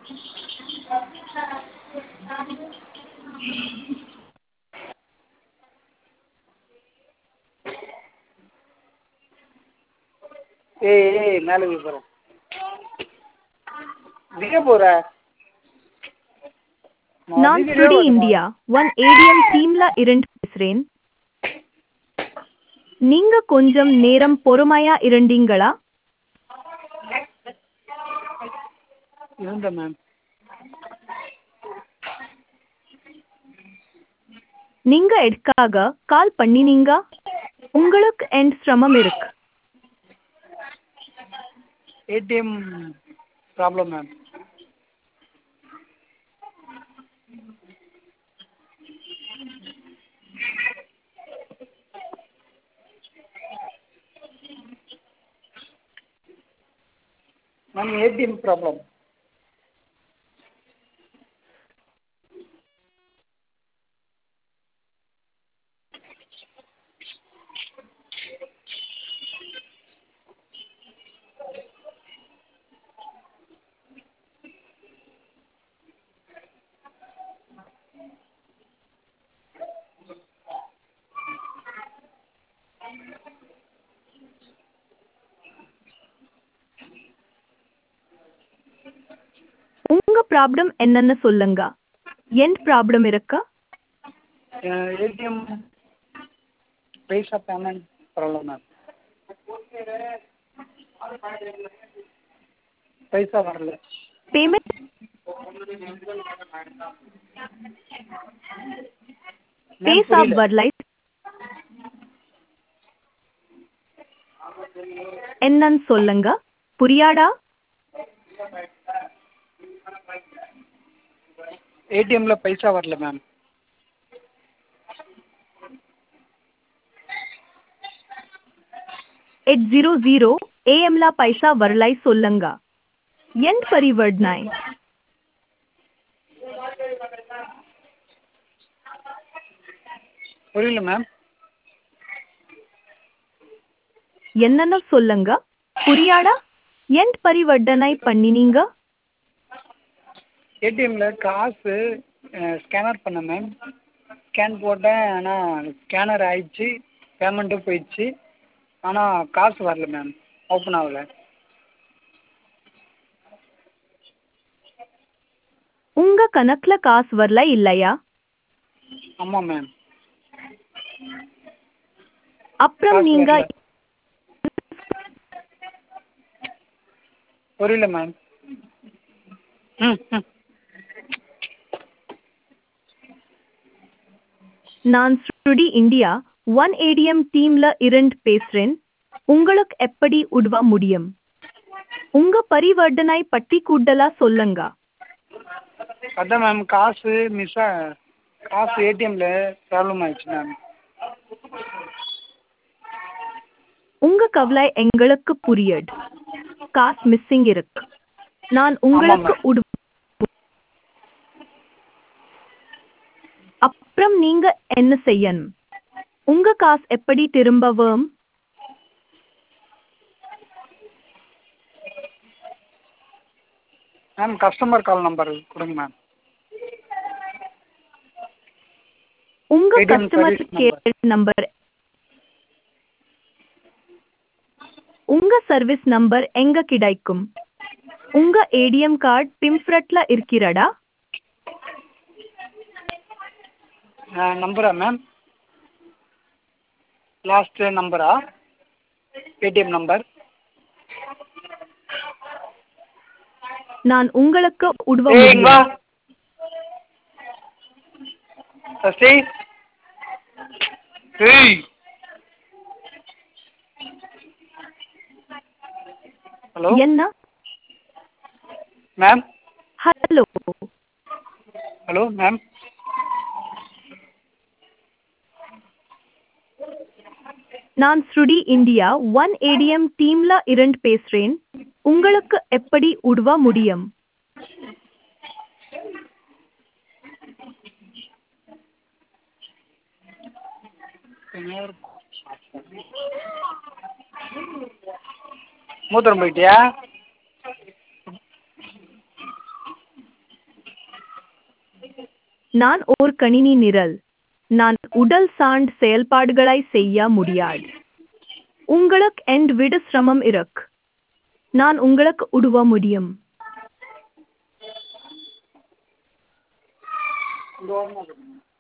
ஏய் ஏய் மேலே போய் பாரு எங்கே போகிற நான் ஸ்டுடி இந்தியா ஒன் ஏடிஎம் டீம்ல இருந்து பேசுறேன் நீங்க கொஞ்சம் நேரம் பொறுமையா இருந்தீங்களா இருந்தேன் மேம் நீங்க எதுக்காக கால் பண்ணினீங்க உங்களுக்கு என் சிரமம் இருக்கு ATM problem ma'am ma'am ATM problem உங்க ப்ராப்ளம் என்னன்னு சொல்லுங்க என் ப்ராப்ளம் இருக்கா ஏடிஎம் பைசா பேமெண்ட் ப்ராப்ளம் மேம் பைசா வரல பேமெண்ட் மேம் பேசா புரியல வரலை என்னன்னு சொல்லுங்க புரியாடா ஏடிஎம்ல பைசா வரல மேம் எட் ஜீரோ ஜீரோ ஏஎம்ல பைசா வரலை சொல்லுங்க என் பரிவர்த்தனை புரியல மேம் என்னன்னு சொல்லுங்க புரியாடா என் பரிவர்த்தனை பண்ணினீங்க ஏடிஎம்ல காசு ஸ்கேனர் பண்ணேன் மேம் ஸ்கேன் போட்டேன் ஆனால் ஸ்கேனர் ஆயிடுச்சு பேமெண்ட்டும் போயிடுச்சு ஆனால் காசு வரல மேம் ஓப்பன் ஆகல உங்க கணக்குல காசு வரல இல்லையா ஆமாம் மேம் அப்புறம் காசு நீங்க வரல. புரியல மேம் ம் ம் நான் ஸ்டுடி இந்தியா ஒன் ஏடிஎம் டீம்ல இருந்து பேசுறேன் உங்களுக்கு எப்படி உதவ முடியும் உங்க பரிவர்த்தனை பற்றி கூடுதலா சொல்லுங்க அதான் மேம் காசு மிஸ் ஆ காசு ஏடிஎம்ல ப்ராப்ளம் ஆயிடுச்சு மேம் உங்க கவலை எங்களுக்கு புரியுது காசு மிஸ்ஸிங் இருக்கு நான் உங்களுக்கு ஆமாம். உதவ அப்புறம் நீங்க என்ன செய்யணும் உங்க காசு எப்படி திரும்ப வரும் மேம் கஸ்டமர் கால் நம்பர் கொடுங்க மேம் உங்க ATM customer service care number உங்க சர்வீஸ் நம்பர் எங்க கிடைக்கும் உங்க ஏடிஎம் கார்டு பிம்ஃப்ரட்ல இருக்கிறடா நம்பரா மேம் லாஸ்ட் நம்பரா ஏடிஎம் நம்பர் நான் உங்களுக்கு உதவ ஏய் இங்க வா முடியும் சசி ஏய் ஹலோ என்ன மேம் ஹலோ ஹலோ மேம் நான் ஸ்ருடி இந்தியா ஒன் ஏடிஎம் டீம்ல இருந்து பேசுறேன் உங்களுக்கு எப்படி உதவ முடியும் மூத்திரம் போயிட்டியா நான் ஓர் கணினி நிரல் நான் உடல் சார்ந்த செயல்பாடுகளை செய்ய முடியாது உங்களுக்கு எந்த விட சிரமம் இருக்கு நான் உங்களுக்கு உதவ முடியும் இந்த வாரமாக